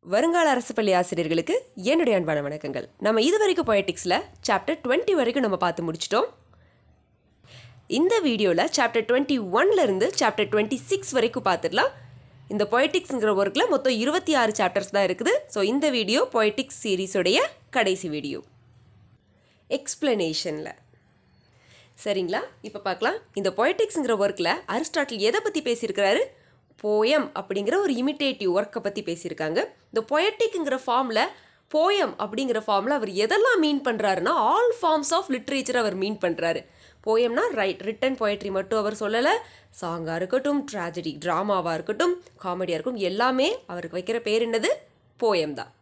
வருங்கால அரசு பள்ளி ஆசிரியர்களுக்கு என்னுடைய அன்பான வணக்கங்கள் நம்ம இது வரைக்கும் பொயட்டிக்ஸில் சாப்டர் டுவெண்ட்டி வரைக்கும் நம்ம பார்த்து முடிச்சிட்டோம் இந்த வீடியோவில் சாப்டர் டுவெண்ட்டி இருந்து சாப்டர் டுவெண்ட்டி சிக்ஸ் வரைக்கும் பார்த்துடலாம் இந்த பொயட்டிக்ஸுங்கிற ஒர்க்கில் மொத்தம் இருபத்தி ஆறு சாப்டர்ஸ் தான் இருக்குது ஸோ இந்த வீடியோ பொயட்டிக்ஸ் சீரீஸுடைய கடைசி வீடியோ எக்ஸ்பிளனேஷனில் சரிங்களா இப்போ பார்க்கலாம் இந்த பொயட்டிக்ஸுங்கிற ஒர்க்கில் அரிஸ்டாட்டில் எதை பற்றி பேசியிருக்கிறாரு போயம் அப்படிங்கிற ஒரு இமிட்டேட்டிவ் ஒர்க்கை பற்றி பேசியிருக்காங்க இந்த பொயட்டிக்குங்கிற ஃபார்மில் போயம் அப்படிங்கிற ஃபார்மில் அவர் எதெல்லாம் மீன் பண்ணுறாருன்னா ஆல் ஃபார்ம்ஸ் ஆஃப் லிட்ரேச்சர் அவர் மீன் பண்ணுறாரு போயம்னா ரைட் ரிட்டன் பொயட்ரி மட்டும் அவர் சொல்லலை சாங்காக இருக்கட்டும் ட்ராஜடி ட்ராமாவாக இருக்கட்டும் காமெடியாக இருக்கட்டும் எல்லாமே அவருக்கு வைக்கிற பேர் என்னது போயம் தான்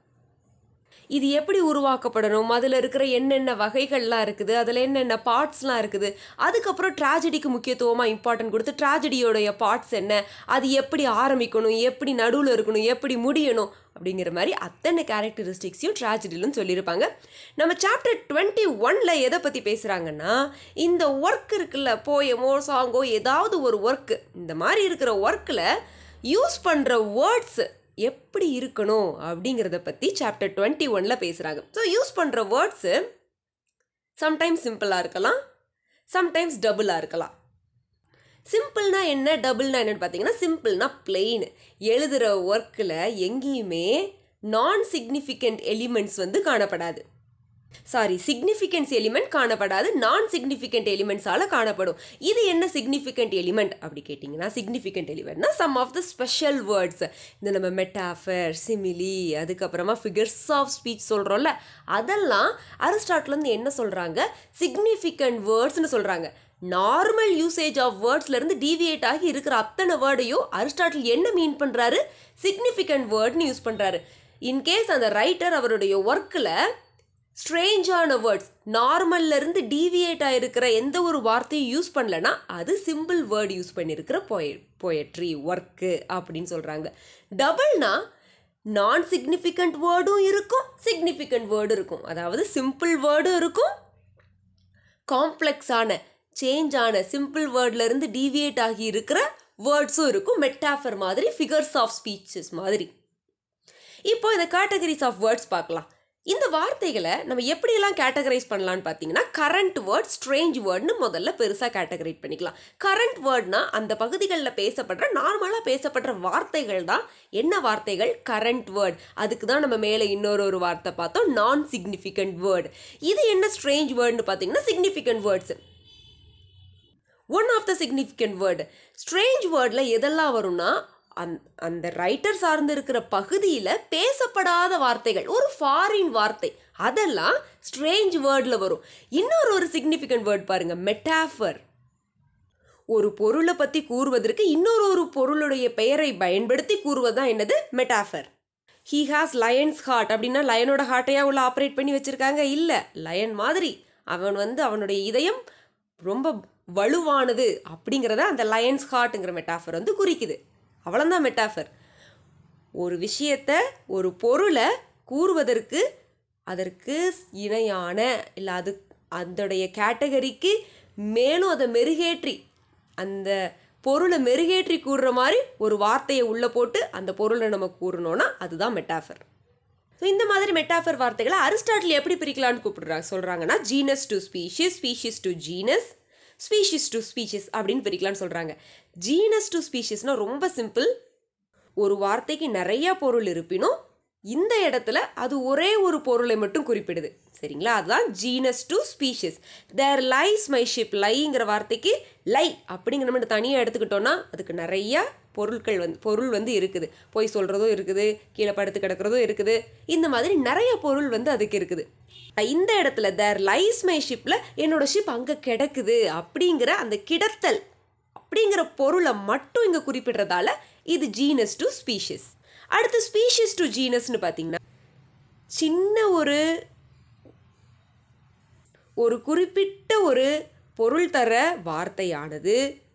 இது எப்படி உருவாக்கப்படணும் அதில் இருக்கிற என்னென்ன வகைகள்லாம் இருக்குது அதில் என்னென்ன பார்ட்ஸ்லாம் இருக்குது அதுக்கப்புறம் ட்ராஜடிக்கு முக்கியத்துவமாக இம்பார்ட்டன்ட் கொடுத்து ட்ராஜடியோடைய பார்ட்ஸ் என்ன அது எப்படி ஆரம்பிக்கணும் எப்படி நடுவில் இருக்கணும் எப்படி முடியணும் அப்படிங்கிற மாதிரி அத்தனை கேரக்டரிஸ்டிக்ஸையும் ட்ராஜடிலும் சொல்லியிருப்பாங்க நம்ம சாப்டர் டுவெண்ட்டி ஒனில் எதை பற்றி பேசுகிறாங்கன்னா இந்த ஒர்க் இருக்குல்ல போயமோ சாங்கோ ஏதாவது ஒரு ஒர்க்கு இந்த மாதிரி இருக்கிற ஒர்க்கில் யூஸ் பண்ணுற வேர்ட்ஸு எப்படி இருக்கணும் அப்படிங்கிறத பற்றி சாப்டர் டுவெண்ட்டி ஒனில் பேசுகிறாங்க ஸோ யூஸ் பண்ணுற வேர்ட்ஸு சம்டைம்ஸ் சிம்பிளாக இருக்கலாம் சம்டைம்ஸ் டபுளாக இருக்கலாம் சிம்பிள்னா என்ன டபுள்னா என்னன்னு பார்த்தீங்கன்னா சிம்பிள்னா பிளெயின் எழுதுகிற ஒர்க்கில் எங்கேயுமே நான் சிக்னிஃபிகண்ட் எலிமெண்ட்ஸ் வந்து காணப்படாது சாரி சிக்னிஃபிகன்ஸ் எலிமெண்ட் காணப்படாது நான் சிக்னிஃபிகண்ட் எலிமெண்ட்ஸால் காணப்படும் இது என்ன சிக்னிஃபிகண்ட் எலிமெண்ட் அப்படி கேட்டிங்கன்னா சிக்னிஃபிகண்ட் எலிமெண்ட்னா some of the special words இந்த நம்ம மெட்டாஃபர் சிமிலி அதுக்கப்புறமா ஃபிகர்ஸ் ஆஃப் ஸ்பீச் சொல்கிறோம்ல அதெல்லாம் அரிஸ்டாட்லேருந்து என்ன சொல்கிறாங்க சிக்னிஃபிகண்ட் வேர்ட்ஸ்னு சொல்கிறாங்க நார்மல் யூசேஜ் ஆஃப் வேர்ட்ஸ்லேருந்து டீவியேட் ஆகி இருக்கிற அத்தனை வேர்டையும் அரிஸ்டாட்டில் என்ன மீன் பண்ணுறாரு சிக்னிஃபிகண்ட் வேர்ட்னு யூஸ் பண்ணுறாரு இன்கேஸ் அந்த ரைட்டர் அவருடைய ஒர்க்கில் ஸ்ட்ரேஞ்சான வேர்ட்ஸ் நார்மல்லேருந்து டீவியேட் ஆகிருக்கிற எந்த ஒரு வார்த்தையும் யூஸ் பண்ணலனா அது சிம்பிள் வேர்டு யூஸ் பண்ணியிருக்கிற போய போயட்ரி ஒர்க்கு அப்படின்னு சொல்கிறாங்க டபுள்னா நான் சிக்னிஃபிகண்ட் வேர்டும் இருக்கும் சிக்னிஃபிகண்ட் வேர்டும் இருக்கும் அதாவது சிம்பிள் வேர்டும் இருக்கும் காம்ப்ளெக்ஸான சேஞ்ச் ஆன சிம்பிள் வேர்ட்லேருந்து டீவியேட் ஆகி இருக்கிற வேர்ட்ஸும் இருக்கும் மெட்டாஃபர் மாதிரி ஃபிகர்ஸ் ஆஃப் ஸ்பீச்சஸ் மாதிரி இப்போ இந்த கேட்டகரிஸ் ஆஃப் வேர்ட்ஸ் பார்க்கலாம் இந்த வார்த்தைகளை நம்ம எப்படியெல்லாம் கேட்டகரைஸ் பண்ணலான்னு பார்த்தீங்கன்னா கரண்ட் வேர்ட் ஸ்ட்ரேஞ்ச் வேர்ட்னு முதல்ல பெருசாக கேட்டகரைட் பண்ணிக்கலாம் கரண்ட் வேர்ட்னா அந்த பகுதிகளில் பேசப்படுற நார்மலாக பேசப்படுற வார்த்தைகள் தான் என்ன வார்த்தைகள் கரண்ட் வேர்ட் அதுக்கு தான் நம்ம மேலே இன்னொரு ஒரு வார்த்தை பார்த்தோம் நான் சிக்னிஃபிகண்ட் வேர்டு இது என்ன ஸ்ட்ரேஞ்ச் வேர்டுன்னு பார்த்தீங்கன்னா significant words one of the significant word strange வேர்டில் எதெல்லாம் வரும்னா அந் அந்த ரைட்டர் சார்ந்து இருக்கிற பகுதியில் பேசப்படாத வார்த்தைகள் ஒரு ஃபாரின் வார்த்தை அதெல்லாம் ஸ்ட்ரேஞ்ச் வேர்டில் வரும் இன்னொரு ஒரு சிக்னிஃபிகண்ட் வேர்ட் பாருங்க மெட்டாஃபர் ஒரு பொருளை பற்றி கூறுவதற்கு இன்னொரு ஒரு பொருளுடைய பெயரை பயன்படுத்தி கூறுவது தான் என்னது metaphor he has lion's heart அப்படின்னா லயனோட ஹார்ட்டையா உள்ள ஆப்ரேட் பண்ணி வச்சுருக்காங்க இல்லை லயன் மாதிரி அவன் வந்து அவனுடைய இதயம் ரொம்ப வலுவானது அப்படிங்கிறத அந்த லயன்ஸ் ஹார்ட்டுங்கிற மெட்டாஃபர் வந்து குறிக்குது அவ்வளோதான் மெட்டாஃபர் ஒரு விஷயத்தை ஒரு பொருளை கூறுவதற்கு அதற்கு இணையான இல்லை அது அதோடைய கேட்டகரிக்கு மேலும் அதை மெருகேற்றி அந்த பொருளை மெருகேற்றி கூறுற மாதிரி ஒரு வார்த்தையை உள்ளே போட்டு அந்த பொருளை நம்ம கூறணும்னா அதுதான் மெட்டாஃபர் ஸோ இந்த மாதிரி மெட்டாஃபர் வார்த்தைகளை அரிஸ்டாட்டில் எப்படி பிரிக்கலான்னு கூப்பிடுறாங்க சொல்கிறாங்கன்னா genus to species species to genus species to species அப்படின்னு பிரிக்கலான்னு சொல்கிறாங்க ஜீனஸ் டு ஸ்பீஷிஸ்னால் ரொம்ப சிம்பிள் ஒரு வார்த்தைக்கு நிறைய பொருள் இருப்பினும் இந்த இடத்துல அது ஒரே ஒரு பொருளை மட்டும் குறிப்பிடுது சரிங்களா அதுதான் genus to species there lies my ship லைங்கிற வார்த்தைக்கு லை அப்படிங்கிற மட்டும் தனியாக எடுத்துக்கிட்டோன்னா அதுக்கு நிறைய பொருட்கள் வந்து பொருள் வந்து இருக்குது பொய் சொல்கிறதும் இருக்குது கீழே படுத்து கிடக்கிறதும் இருக்குது இந்த மாதிரி நிறைய பொருள் வந்து அதுக்கு இருக்குது இந்த இடத்துல தேர் லைஸ் மை ஷிப்பில் என்னோட ஷிப் அங்கே கிடக்குது அப்படிங்கிற அந்த கிடத்தல் அப்படிங்கிற பொருளை மட்டும் இங்கே குறிப்பிடுறதால இது ஜீனஸ் டு ஸ்பீஷிஸ் அடுத்து ஸ்பீஷிஸ் டு ஜீனஸ்னு பார்த்தீங்கன்னா சின்ன ஒரு ஒரு குறிப்பிட்ட ஒரு பொருள் தர வார்த்தையானது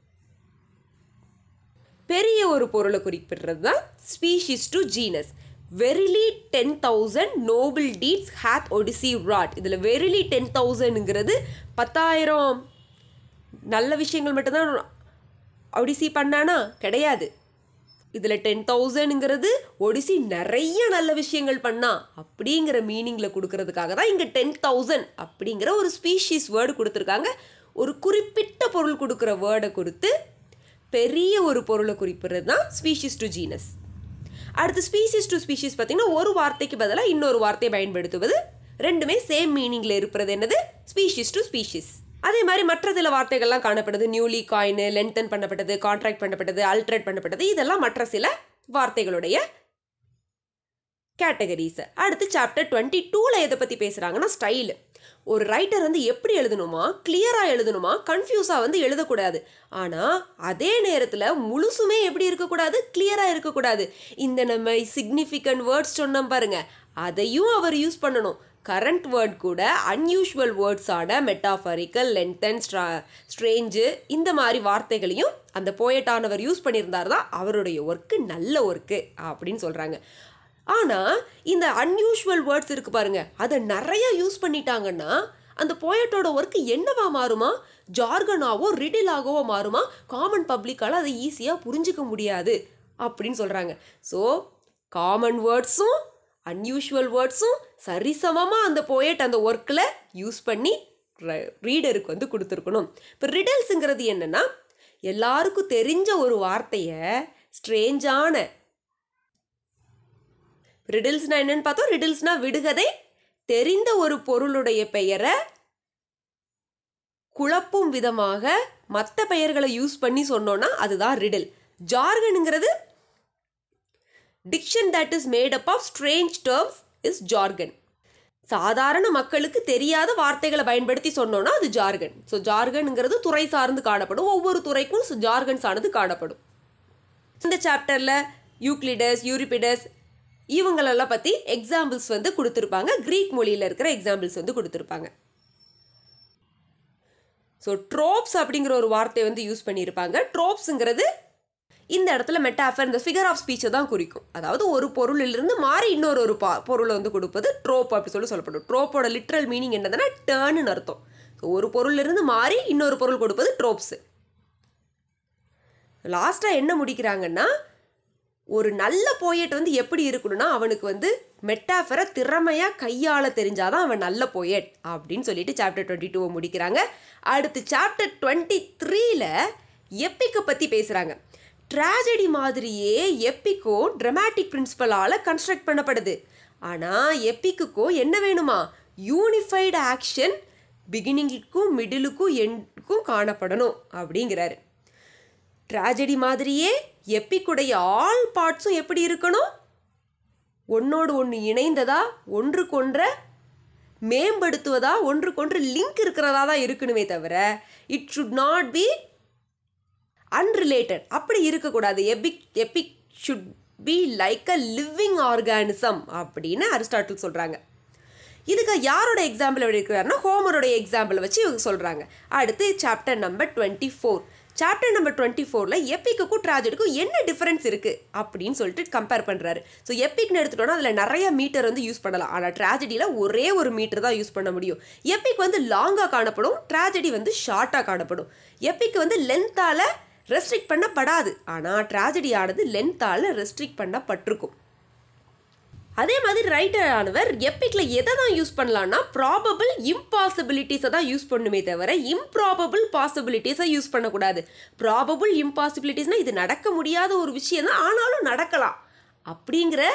பெரிய ஒரு பொருளை குறிப்பிடுறது தான் species to genus verily ten thousand noble deeds hath Odysseus wrought இதில் வெரிலி டென் தௌசண்ட்ங்கிறது பத்தாயிரம் நல்ல விஷயங்கள் மட்டும்தான் ஒடிசி பண்ணானா கிடையாது இதில் டென் தௌசண்ட்ங்கிறது ஒடிசி நிறைய நல்ல விஷயங்கள் பண்ணா அப்படிங்கிற மீனிங்கில் கொடுக்கறதுக்காக தான் இங்கே டென் தௌசண்ட் அப்படிங்கிற ஒரு ஸ்பீஷீஸ் வேர்டு கொடுத்துருக்காங்க ஒரு குறிப்பிட்ட பொருள் கொடுக்குற வேர்டை கொடுத்து பெரிய ஒரு பொருளை குறிப்பிடுறது தான் ஸ்பீஷீஸ் டு ஜீனஸ் அடுத்து ஸ்பீஷீஸ் டு ஸ்பீஷீஸ் பார்த்தீங்கன்னா ஒரு வார்த்தைக்கு பதிலாக இன்னொரு வார்த்தையை பயன்படுத்துவது ரெண்டுமே சேம் மீனிங்கில் இருப்பது என்னது ஸ்பீஷீஸ் டு ஸ்பீஷீஸ் அதே மாதிரி மற்ற சில வார்த்தைகள்லாம் காணப்படுது நியூலி காயின் லென்த்தன் பண்ணப்பட்டது கான்ட்ராக்ட் பண்ணப்பட்டது அல்ட்ரேட் பண்ணப்பட்டது இதெல்லாம் மற்ற சில வார்த்தைகளுடைய கேட்டகரிஸ் அடுத்து சாப்டர் டுவெண்ட்டி டூவில் எதை பற்றி பேசுகிறாங்கன்னா ஸ்டைல் ஒரு ரைட்டர் வந்து எப்படி எழுதணுமா கிளியராக எழுதணுமா கன்ஃபியூஸாக வந்து எழுதக்கூடாது ஆனால் அதே நேரத்தில் முழுசுமே எப்படி இருக்கக்கூடாது கிளியராக இருக்கக்கூடாது இந்த நம்ம சிக்னிஃபிகண்ட் வேர்ட்ஸ் சொன்னோம் பாருங்க அதையும் அவர் யூஸ் பண்ணணும் கரண்ட் வேர்ட் கூட அன்யூஷுவல் வேர்ட்ஸான மெட்டாஃபரிக்கல் லென்த்தன் ஸ்ட்ரா ஸ்ட்ரேஞ்சு இந்த மாதிரி வார்த்தைகளையும் அந்த போயட்டானவர் யூஸ் பண்ணியிருந்தார் தான் அவருடைய ஒர்க்கு நல்ல ஒர்க்கு அப்படின்னு சொல்கிறாங்க ஆனால் இந்த அன்யூஷுவல் வேர்ட்ஸ் இருக்கு பாருங்க அதை நிறைய யூஸ் பண்ணிட்டாங்கன்னா அந்த போயட்டோட ஒர்க்கு என்னவா மாறுமா ஜார்கனாவோ ரிடிலாகவோ மாறுமா காமன் பப்ளிக்கால் அதை ஈஸியாக புரிஞ்சிக்க முடியாது அப்படின்னு சொல்கிறாங்க ஸோ காமன் வேர்ட்ஸும் அன்யூஷுவல் வேர்ட்ஸும் சரிசமமாக அந்த போயட் அந்த ஒர்க்கில் யூஸ் பண்ணி ரீடருக்கு வந்து கொடுத்துருக்கணும் இப்போ ரிடல்ஸுங்கிறது என்னென்னா எல்லாருக்கும் தெரிஞ்ச ஒரு வார்த்தையை ஸ்ட்ரேஞ்சான ரிடில்ஸ்னா என்னன்னு பார்த்தோம் ரிடில்ஸ்னா விடுகதை தெரிந்த ஒரு பொருளுடைய பெயரை குழப்பும் விதமாக மற்ற பெயர்களை யூஸ் பண்ணி சொன்னோன்னா அதுதான் ரிடில் ஜார்கனுங்கிறது diction that is made up of strange terms is jargon சாதாரண மக்களுக்கு தெரியாத வார்த்தைகளை பயன்படுத்தி சொன்னோன்னா அது ஜார்கன் ஸோ ஜார்கனுங்கிறது துறை சார்ந்து காணப்படும் ஒவ்வொரு துறைக்கும் ஜார்கன்ஸ் ஆனது காணப்படும் இந்த சாப்டரில் யூக்ளிடஸ் யூரிபிடஸ் இவங்களெல்லாம் பற்றி எக்ஸாம்பிள்ஸ் வந்து கொடுத்துருப்பாங்க க்ரீக் மொழியில் இருக்கிற எக்ஸாம்பிள்ஸ் வந்து கொடுத்துருப்பாங்க ஸோ ட்ரோப்ஸ் அப்படிங்கிற ஒரு வார்த்தையை வந்து யூஸ் பண்ணியிருப்பாங்க ட்ரோப்ஸுங்கிறது இந்த இடத்துல மெட்டாஃபர் இந்த ஃபிகர் ஆஃப் ஸ்பீச்சை தான் குறிக்கும் அதாவது ஒரு பொருளிலிருந்து மாறி இன்னொரு ஒரு பா பொருளை வந்து கொடுப்பது ட்ரோப் அப்படி சொல்லி சொல்லப்படும் ட்ரோப்போட லிட்ரல் மீனிங் என்னதுன்னா டேர்னு அர்த்தம் ஸோ ஒரு பொருளிலிருந்து மாறி இன்னொரு பொருள் கொடுப்பது ட்ரோப்ஸு லாஸ்ட்டாக என்ன முடிக்கிறாங்கன்னா ஒரு நல்ல போயட் வந்து எப்படி இருக்கணும்னா அவனுக்கு வந்து மெட்டாஃபரை திறமையாக கையாள தெரிஞ்சாதான் அவன் நல்ல போயட் அப்படின்னு சொல்லிட்டு சாப்டர் டுவெண்ட்டி டூவை முடிக்கிறாங்க அடுத்து சாப்டர் டுவெண்ட்டி த்ரீல எப்பிக்கை பற்றி பேசுகிறாங்க ட்ராஜடி மாதிரியே எப்பிக்கோ ட்ரமாட்டிக் பிரின்சிபலால் கன்ஸ்ட்ரக்ட் பண்ணப்படுது ஆனால் எப்பிக்குக்கோ என்ன வேணுமா யூனிஃபைடு ஆக்ஷன் பிகினிங்குக்கும் மிடிலுக்கும் எண்டுக்கும் காணப்படணும் அப்படிங்கிறாரு ட்ராஜடி மாதிரியே எப்பிக்குடைய ஆல் பார்ட்ஸும் எப்படி இருக்கணும் ஒன்னோடு ஒன்று இணைந்ததா ஒன்றுக்கொன்ற மேம்படுத்துவதா ஒன்றுக்கொன்று லிங்க் இருக்கிறதா தான் இருக்கணுமே தவிர it should not be unrelated அப்படி இருக்கக்கூடாது epic epic should be like a living organism அப்படின்னு அரிஸ்டாட்டில் சொல்கிறாங்க இதுக்கு யாரோட எக்ஸாம்பிள் எடுக்கிறாருன்னா ஹோமரோட எக்ஸாம்பிள் வச்சு இவங்க சொல்கிறாங்க அடுத்து chapter number twenty four chapter number twenty ஃபோரில் எப்பிக்குக்கும் ட்ராஜடிக்கும் என்ன டிஃப்ரென்ஸ் இருக்குது அப்படின்னு சொல்லிட்டு கம்பேர் பண்ணுறாரு ஸோ எப்பிக்னு எடுத்துட்டோன்னா அதில் நிறைய மீட்டர் வந்து யூஸ் பண்ணலாம் ஆனால் ட்ராஜடியில் ஒரே ஒரு மீட்டர் தான் யூஸ் பண்ண முடியும் எப்பிக் வந்து லாங்காக காணப்படும் ட்ராஜடி வந்து ஷார்ட்டாக காணப்படும் எப்பிக் வந்து லென்த்தால் ரெஸ்ட்ரிக்ட் பண்ணப்படாது ஆனால் ட்ராஜடி ஆனது லென்த்தால் ரெஸ்ட்ரிக்ட் பண்ணப்பட்டிருக்கும் அதே மாதிரி ரைட்டர் ஆனவர் எப்பிக்கில் எதை தான் யூஸ் பண்ணலான்னா ப்ராபபிள் இம்பாசிபிலிட்டிஸை தான் யூஸ் பண்ணுமே தவிர இம்ப்ராபபிள் பாசிபிலிட்டிஸை யூஸ் பண்ணக்கூடாது ப்ராபபிள் இம்பாசிபிலிட்டிஸ்னால் இது நடக்க முடியாத ஒரு விஷயம் தான் ஆனாலும் நடக்கலாம் அப்படிங்கிற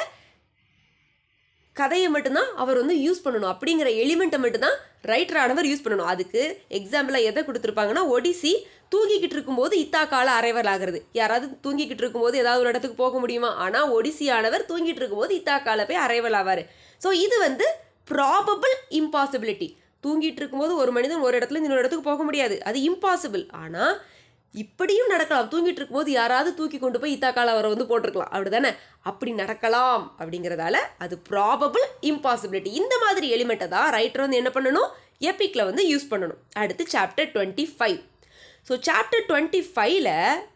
கதையை மட்டும்தான் அவர் வந்து யூஸ் பண்ணணும் அப்படிங்கிற எலிமெண்ட்டை மட்டும்தான் ரைட்டர் ஆனவர் யூஸ் பண்ணணும் அதுக்கு எக்ஸாம்பிளாக எதை கொடுத்துருப்பாங்கன்னா ஒடிசி தூங்கிக்கிட்டு இருக்கும்போது இத்தா கால அரைவர் ஆகிறது யாராவது தூங்கிக்கிட்டு இருக்கும்போது ஏதாவது ஒரு இடத்துக்கு போக முடியுமா ஆனால் ஒடிசி ஆனவர் தூங்கிட்டு இருக்கும்போது இத்தா கால போய் அரைவல் ஆவார் ஸோ இது வந்து ப்ராபபிள் இம்பாசிபிலிட்டி தூங்கிட்டு இருக்கும்போது ஒரு மனிதன் ஒரு இடத்துல இன்னொரு இடத்துக்கு போக முடியாது அது இம்பாசிபிள் ஆனால் இப்படியும் நடக்கலாம் தூங்கிட்டு இருக்கும்போது யாராவது தூக்கி கொண்டு போய் இத்தாக்கால அவரை வந்து போட்டிருக்கலாம் அப்படி தானே அப்படி நடக்கலாம் அப்படிங்கிறதால அது ப்ராபபிள் இம்பாசிபிலிட்டி இந்த மாதிரி எலிமெண்ட்டை தான் ரைட்டர் வந்து என்ன பண்ணணும் எப்பிக்கில் வந்து யூஸ் பண்ணணும் அடுத்து chapter twenty five so chapter twenty ஃபைவ்ல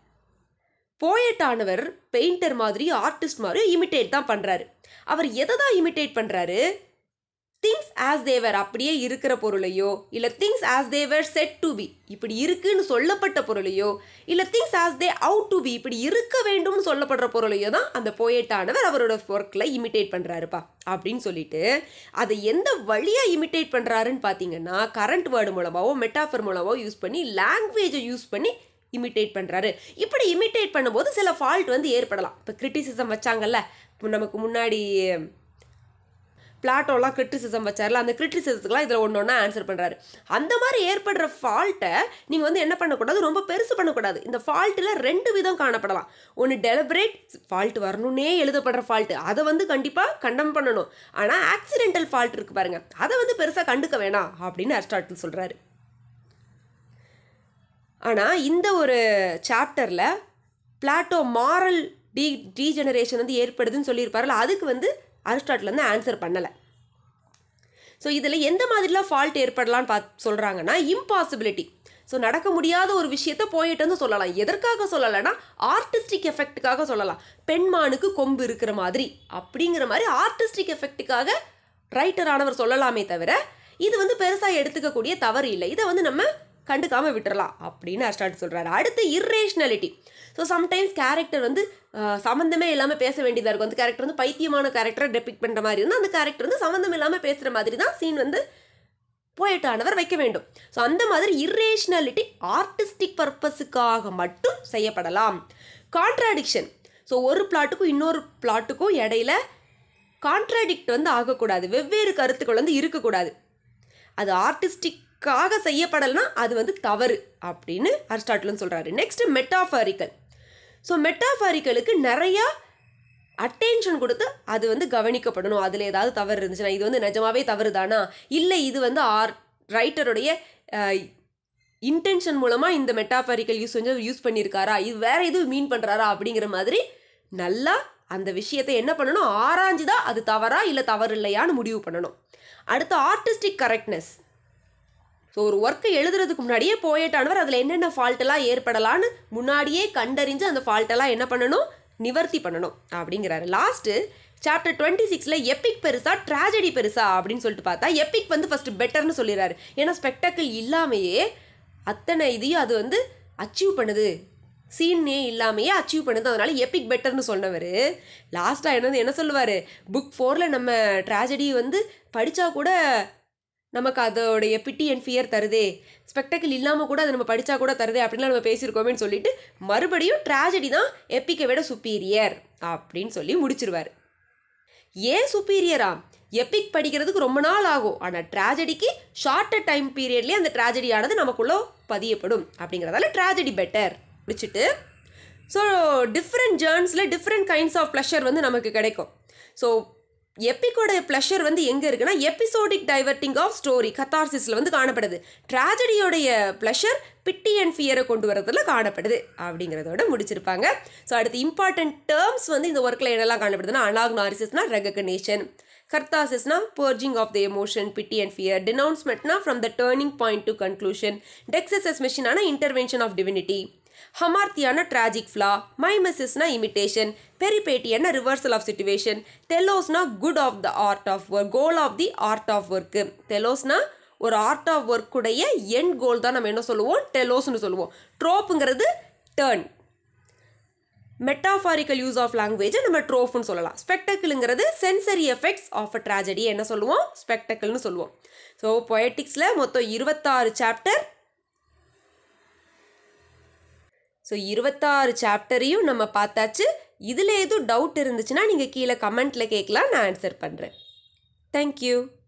போயட்டானவர் பெயிண்டர் மாதிரி ஆர்டிஸ்ட் மாதிரி இமிட்டேட் தான் பண்ணுறாரு அவர் எதை தான் இமிட்டேட் பண்ணுறாரு திங்ஸ் ஆஸ் தேவர் அப்படியே இருக்கிற பொருளையோ இல்லை things as they were said to be இப்படி இருக்குன்னு சொல்லப்பட்ட பொருளையோ இல்லை things as they ought to be இப்படி இருக்க வேண்டும்னு சொல்லப்படுற பொருளையோ தான் அந்த போயட்டானவர் அவரோட ஒர்க்கில் இமிட்டேட் பண்ணுறாருப்பா அப்படின்னு சொல்லிட்டு அதை எந்த வழியாக இமிட்டேட் பண்ணுறாருன்னு பார்த்தீங்கன்னா கரண்ட் வேர்டு மூலமாவோ மெட்டாஃபர் மூலமாவோ யூஸ் பண்ணி லாங்குவேஜை யூஸ் பண்ணி இமிட்டேட் பண்ணுறாரு இப்படி இமிட்டேட் பண்ணும்போது சில ஃபால்ட் வந்து ஏற்படலாம் இப்போ கிரிட்டிசிசம் வச்சாங்கல்ல இப்போ நமக்கு முன்னாடி பிளாட்டோலாம் கிரிட்டிசிசம் வச்சார்ல அந்த கிரிட்டிசிசத்துக்குலாம் இதில் ஒன்று ஒன்றா ஆன்சர் பண்ணுறாரு அந்த மாதிரி ஏற்படுற ஃபால்ட்டை நீங்கள் வந்து என்ன பண்ணக்கூடாது ரொம்ப பெருசு பண்ணக்கூடாது இந்த ஃபால்ட்டில் ரெண்டு விதம் காணப்படலாம் ஒன்று டெலிபரேட் ஃபால்ட் வரணுன்னே எழுதப்படுற ஃபால்ட்டு அதை வந்து கண்டிப்பாக கண்டம் பண்ணணும் ஆனால் ஆக்சிடென்டல் ஃபால்ட் இருக்குது பாருங்கள் அதை வந்து பெருசாக கண்டுக்க வேணாம் அப்படின்னு அரிஸ்டாட்டில் சொல்கிறாரு ஆனால் இந்த ஒரு சாப்டரில் பிளாட்டோ மாரல் டீ டீஜெனரேஷன் வந்து ஏற்படுதுன்னு சொல்லியிருப்பார்ல அதுக்கு வந்து அரிஸ்டாட்டில் வந்து ஆன்சர் பண்ணலை ஸோ இதில் எந்த மாதிரிலாம் ஃபால்ட் ஏற்படலான்னு பார்த்து சொல்கிறாங்கன்னா இம்பாசிபிலிட்டி ஸோ நடக்க முடியாத ஒரு விஷயத்த போயிட்டு வந்து சொல்லலாம் எதற்காக சொல்லலைன்னா ஆர்டிஸ்டிக் எஃபெக்ட்டுக்காக சொல்லலாம் பெண்மானுக்கு கொம்பு இருக்கிற மாதிரி அப்படிங்கிற மாதிரி ஆர்டிஸ்டிக் எஃபெக்ட்டுக்காக ரைட்டர் ஆனவர் சொல்லலாமே தவிர இது வந்து பெருசாக எடுத்துக்கக்கூடிய தவறு இல்லை இதை வந்து நம்ம கண்டுக்காம விட்டுறலாம் அப்படின்னு அஸ்டார்ட் சொல்கிறாரு அடுத்து இர்ரேஷ்னலிட்டி ஸோ சம்டைம்ஸ் கேரக்டர் வந்து அஹ், சம்மந்தமே இல்லாமல் பேச வேண்டியதாக இருக்கும் அந்த கேரக்டர் வந்து பைத்தியமான கேரக்டரை டெபிக் பண்ணுற மாதிரி இருந்தால் அந்த கேரக்டர் வந்து சம்மந்தம் இல்லாமல் பேசுகிற மாதிரி தான் சீன் வந்து போயிட்டானவர் வைக்க வேண்டும் ஸோ அந்த மாதிரி இர்ரேஷ்னலிட்டி ஆர்டிஸ்டிக் பர்பஸுக்காக மட்டும் செய்யப்படலாம் கான்ட்ராடிக்ஷன் ஸோ ஒரு பிளாட்டுக்கும் இன்னொரு பிளாட்டுக்கும் இடையில கான்ட்ராடிக்ட் வந்து ஆகக்கூடாது வெவ்வேறு கருத்துக்கள் வந்து இருக்கக்கூடாது அது ஆர்டிஸ்டிக்காக செய்யப்படலைன்னா அது வந்து தவறு அப்படின்னு அரிஸ்டாட்டிலும் சொல்கிறாரு நெக்ஸ்ட் மெட்டாஃபாரிக்கல் ஸோ மெட்டாஃபாரிக்கலுக்கு நிறையா அட்டென்ஷன் கொடுத்து அது வந்து கவனிக்கப்படணும் அதில் ஏதாவது தவறு இருந்துச்சுன்னா இது வந்து நிஜமாவே தவறு தானா இல்லை இது வந்து ஆர் ரைட்டருடைய இன்டென்ஷன் மூலமாக இந்த மெட்டாஃபாரிக்கல் யூஸ் வந்து யூஸ் பண்ணியிருக்காரா இது வேற எதுவும் மீன் பண்ணுறாரா அப்படிங்கிற மாதிரி நல்லா அந்த விஷயத்தை என்ன பண்ணணும் ஆராய்ஞ்சு தான் அது தவறா இல்லை தவறு இல்லையான்னு முடிவு பண்ணணும் அடுத்து ஆர்டிஸ்டிக் கரெக்ட்னஸ் ஸோ ஒரு ஒர்க்கை எழுதுறதுக்கு முன்னாடியே போயிட்டானவர் அதில் என்னென்ன ஃபால்ட்டெல்லாம் ஏற்படலான்னு முன்னாடியே கண்டறிஞ்சு அந்த ஃபால்ட்டெல்லாம் என்ன பண்ணணும் நிவர்த்தி பண்ணணும் அப்படிங்கிறாரு லாஸ்ட்டு சாப்டர் டுவெண்ட்டி சிக்ஸில் எப்பிக் பெருசா ட்ராஜடி பெருசா அப்படின்னு சொல்லிட்டு பார்த்தா எப்பிக் வந்து ஃபஸ்ட்டு பெட்டர்னு சொல்லிடுறாரு ஏன்னா ஸ்பெக்டக்கிள் இல்லாமையே அத்தனை இதையும் அது வந்து அச்சீவ் பண்ணுது சீனே இல்லாமையே அச்சீவ் பண்ணுது அதனால எப்பிக் பெட்டர்னு சொன்னவர் லாஸ்ட்டாக என்ன என்ன சொல்லுவார் புக் ஃபோரில் நம்ம ட்ராஜடி வந்து படித்தா கூட நமக்கு அதோடைய பிட்டி அண்ட் ஃபியர் தருதே ஸ்பெக்டக்கிள் இல்லாமல் கூட அதை நம்ம படித்தா கூட தருதே அப்படின்லாம் நம்ம பேசியிருக்கோமேன்னு சொல்லிட்டு மறுபடியும் ட்ராஜடி தான் எப்பிக்கை விட சுப்பீரியர் அப்படின்னு சொல்லி முடிச்சிருவார் ஏன் சுப்பீரியரா எப்பிக் படிக்கிறதுக்கு ரொம்ப நாள் ஆகும் ஆனால் ட்ராஜடிக்கு ஷார்ட்டர் டைம் பீரியட்லேயே அந்த ட்ராஜடியானது நமக்குள்ள பதியப்படும் அப்படிங்கிறதால ட்ராஜடி பெட்டர் முடிச்சுட்டு ஸோ டிஃப்ரெண்ட் ஜேர்ன்ஸில் டிஃப்ரெண்ட் கைண்ட்ஸ் ஆஃப் ப்ளஷர் வந்து நமக்கு கிடைக்கும் ஸோ எப்பிக்கோட ப்ளஷர் வந்து எங்கே இருக்குன்னா எபிசோடிக் டைவர்ட்டிங் ஆஃப் ஸ்டோரி கத்தார்சிஸில் வந்து காணப்படுது ட்ராஜடியோடைய ப்ளஷர் பிட்டி அண்ட் ஃபியரை கொண்டு வரதுல காணப்படுது அப்படிங்கிறதோட முடிச்சிருப்பாங்க ஸோ அடுத்து இம்பார்ட்டன்ட் டேர்ம்ஸ் வந்து இந்த ஒர்க்கில் என்னெல்லாம் காணப்படுதுன்னா அனாக்னாரிசிஸ்னா ரெகக்னேஷன் கர்த்தாசிஸ்னா purging of the emotion pity and fear டினவுன்ஸ்மெண்ட்னா from the turning point to conclusion deus ex மிஷினான இன்டர்வென்ஷன் ஆஃப் டிவினிட்டி ஹமார்த்தியான ட்ராஜிக் ஃப்ளா மைமசிஸ்னா இமிட்டேஷன் பெரிபேட்டியன்னா ரிவர்சல் ஆஃப் சுச்சுவேஷன் தெலோஸ்னா good of the art of work goal of the art of work தெலோஸ்னா ஒரு art of ஒர்க்குடைய end goal தான் நம்ம என்ன சொல்லுவோம் டெலோஸ்னு சொல்லுவோம் ட்ரோப்புங்கிறது டேர்ன் மெட்டாஃபாரிக்கல் யூஸ் ஆஃப் லாங்குவேஜை நம்ம ட்ரோஃப்னு சொல்லலாம் ஸ்பெக்டக்கிளுங்கிறது sensory effects of a tragedy என்ன சொல்லுவோம் ஸ்பெக்டக்கிள்னு சொல்லுவோம் ஸோ பொயட்டிக்ஸில் மொத்தம் இருபத்தாறு சாப்டர் ஸோ இருபத்தாறு சாப்டரையும் நம்ம பார்த்தாச்சு இதில் எதுவும் டவுட் இருந்துச்சுன்னா நீங்கள் கீழே கமெண்ட்டில் கேட்கலாம் நான் ஆன்சர் பண்ணுறேன் தேங்க்யூ